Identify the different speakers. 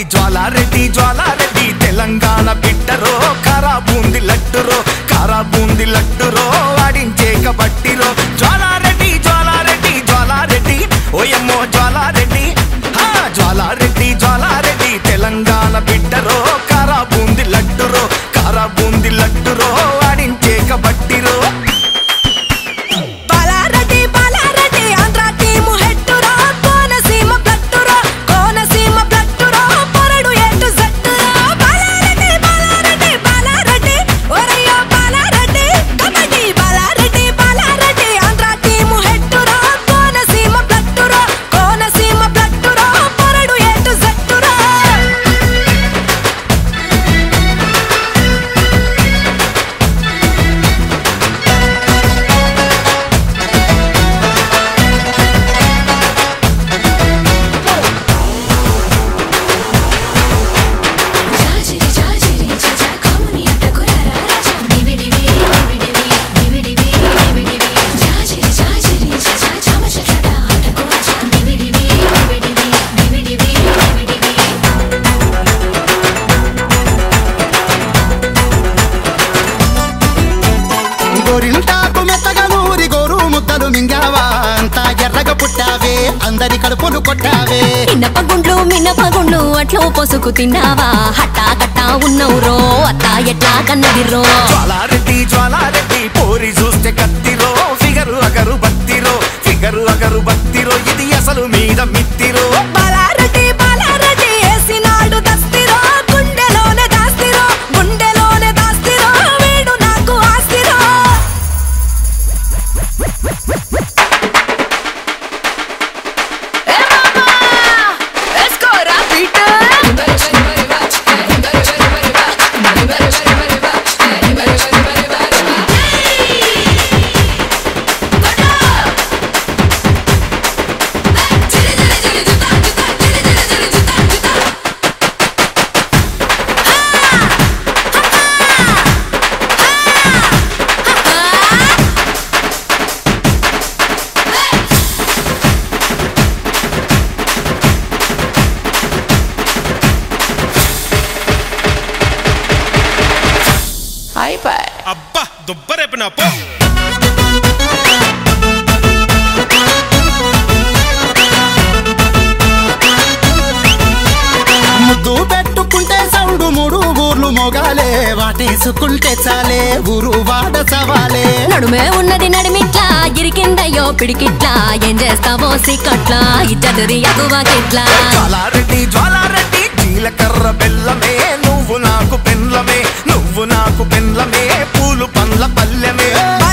Speaker 1: జ్వాలారెడ్డి జ్వాలారెడ్డి తెలంగాణ బిడ్డరో కారా బూంది లడ్డురో కారా బూంది లడ్డురో ఆడించేక బట్టిరో జ్వాలారెడ్డి జ్వాలారెడ్డి జ్వాలారెడ్డి ఓయమ్మో జ్వాలారెడ్డి హా జ్వాలారెడ్డి జ్వాలారెడ్డి తెలంగాణ బిడ్డరో కారా బూంది లడ్డురో కారా బూంది లడ్డురో ఆడించేక బట్టిరో
Speaker 2: బాలారెడ్డి బాలారెడ్డి ఆంధ్ర టీము హెట్టురా కోనసీమ బ్లట్టురా కోనసీమ బ్లట్టురా పొరడు ఎటు జట్టురా బాలారెడ్డి బాలారెడ్డి బాలారెడ్డి ఒరయ్యో బాలారెడ్డి కబడ్డీ బాలారెడ్డి బాలారెడ్డి ఆంధ్ర టీము హెట్టురా కోనసీమ బ్లట్టురా కోనసీమ బ్లట్టురా పొరడు ఎటు జట్టురా
Speaker 3: జాజిరి జాజిరి జజా కౌని అటకురారా రాజా డివిడివి డివిడివి డివిడివి డివిడివి జాజిరి జాజిరి జజా చమచటట అటకు రాజా డివిడివి డివిడివి డివిడివి డివిడివి
Speaker 4: గోరింటాకు మెత్తగా నూరి గోరు ముద్దలు మింగావా అంతా ఎర్రగా పుట్టావే అందరి కడుపులు కొట్టావే
Speaker 2: మినపగుండ్లు మినపగుండ్లు అట్లు పొసుకు తిన్నావా హట్టా కట్టా ఉన్నవురో అత్త ఎట్లా కన్నదిరో
Speaker 1: జ్వాలారెడ్డి జ్వాలారెడ్డి పోరి చూస్తే కత్తిరో ఫిగరు అగరు బత్తిరో ఫిగరు అగరు బత్తిరో ఇది అసలు మీద మిత్తిరో
Speaker 2: బాలారెడ్డి బాలారెడ్డి ఏసినాడు దస్తిరో గుండెలోనే దాస్తిరో గుండెలోనే దాస్తిరో వీడు నాకు ఆస్తిరో
Speaker 5: అబ్బా దుబ్బరేపిన పో
Speaker 4: ముద్దు పెట్టుకుంటే సౌండు మూడు ఊర్లు మొగాలే వాటేసుకుంటే చాలే ఊరు వాడ సవాలే
Speaker 2: నడుమే ఉన్నది నడిమిట్లా ఇరికిందయ్యో పిడికిట్లా ఏం చేస్తావో సిక్కట్లా ఇద్దరి అగువకిట్లా
Speaker 1: జ్వాలారెడ్డి జ్వాలారెడ్డి జీలకర్ర బెల్లమే నువ్వు నాకు పెన్లమే నువ్వు నాకు పెన్లమే పూలు పండ్ల పల్లెమే